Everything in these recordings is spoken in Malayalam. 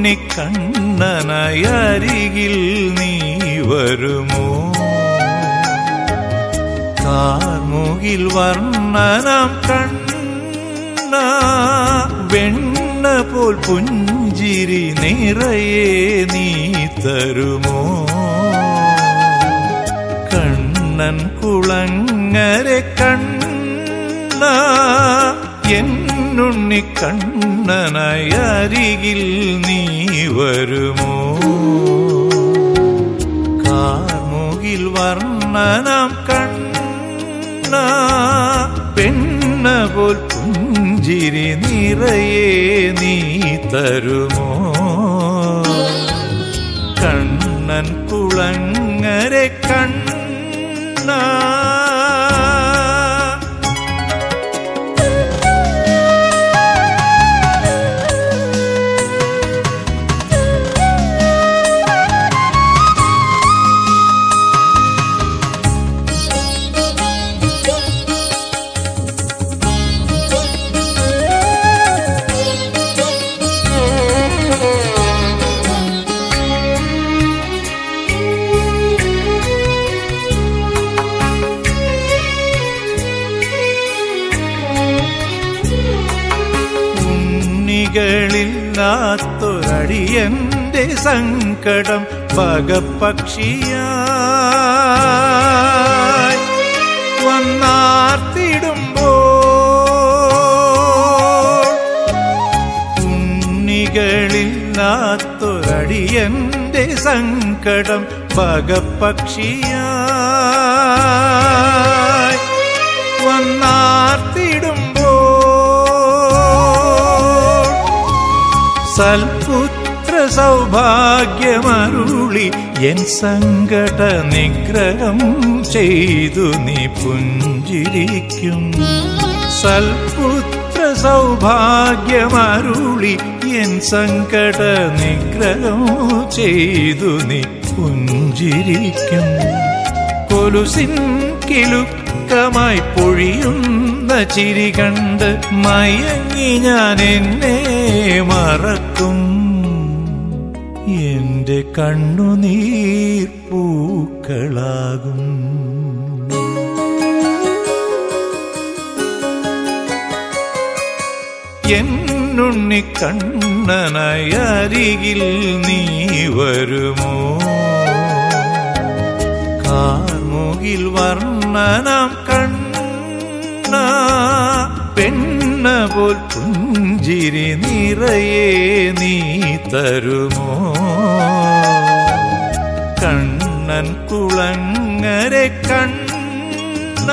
എന്നുണ്ണിക്കണ്ണനായി അരികിൽ നീ വരുമോ കാർമുകിൽ വർണ്ണനം കണ്ണ വെണ്ണ പോൽ പുഞ്ചിരി നിറയെ നീ തരുമോ കണ്ണൻ കുളങ്ങരെ കണ്ണ എന്നുണ്ണി കണ്ണനായി അരികിൽ നീ വരുമോ കാർമുകിൽ വർണ്ണനം കണ്ണ പെണ്ണ പോൽ പുഞ്ചിരി നിറയെ നീ തരുമോ കണ്ണൻ കുളങ്ങരെ കണ്ണ ഉണ്ണികളില്ലാത്തൊരടിയന്റെ സങ്കടം പകപ്പക്ഷിയായി വന്നാർത്തിടുമ്പോ ഉണ്ണികളില്ലാത്തൊരടിയന്റെ സങ്കടം പകപ്പക്ഷിയായി വന്നാർത്തിടുമ്പോ സൽപുത്ര സൗഭാഗ്യമരുളി എൻ സങ്കട നിഗ്രഹം ചെയ്തു നീ പുഞ്ചിരിക്കും സൽപുത്ര സൗഭാഗ്യമരുളി എൻ സങ്കട നിഗ്രഹം ചെയ്തു നീ പുഞ്ചിരിക്കും കൊലുസിൻ കിലുക്കമായി പൊഴിയുന്ന ചിരി കണ്ട് മയങ്ങി ഞാൻ എന്നെ മറക്കും എന്റെ കണ്ണുനീർ പൂക്കളാകും എന്നുണ്ണി കണ്ണനായി അരികിൽ നീ വരുമോ കാർമുകിൽ വർണ്ണനം കണ്ണ പെണ്ണ പോൽ പുഞ്ചിരി നിറയെ നീ തരുമോ കണ്ണൻ കുളങ്ങരെ കണ്ണ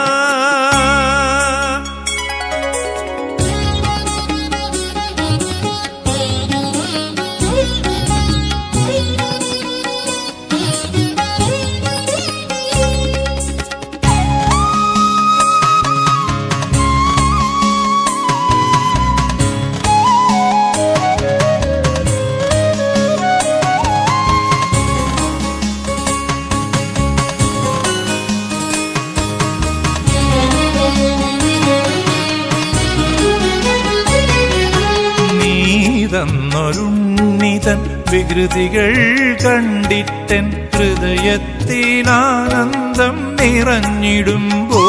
നീതന്നൊരുണ്ണിതൻ വികൃതികൾ കണ്ടിട്ടൻ ഹൃദയത്തിലാനന്ദം നിറഞ്ഞിടുമ്പോ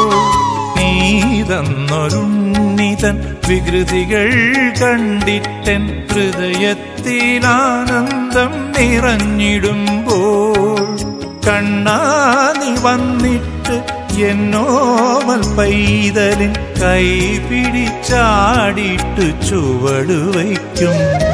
നീതന്നൊരുണ്ണിതൻ വികൃതികൾ കണ്ടിട്ടൻ ഹൃദയത്തിലാനന്ദം നിറഞ്ഞിടുമ്പോൾ കണ്ണാനി വന്നിട്ട് എന്നോമൽ പൈതലിൻ കൈ പിടിച്ചാടിയിട്ട് ചുവട് വയ്ക്കും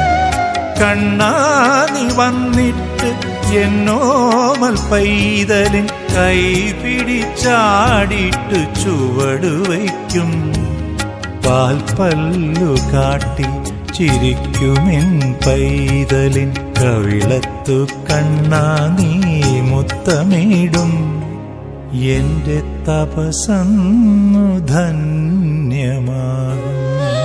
കണ്ണാനി വന്നിട്ട് എന്നോമൽ പൈതലിൻ കൈ പിടിച്ചാടിയിട്ട് ചുവട് വയ്ക്കും പാൽപ്പല്ലു കാട്ടി ചിരിക്കുമെൻ പൈതലിൻ കവിളത്തു കണ്ണാ നീ മുത്തമിടും എന്റെ തപസന്നു ധന്യമാകും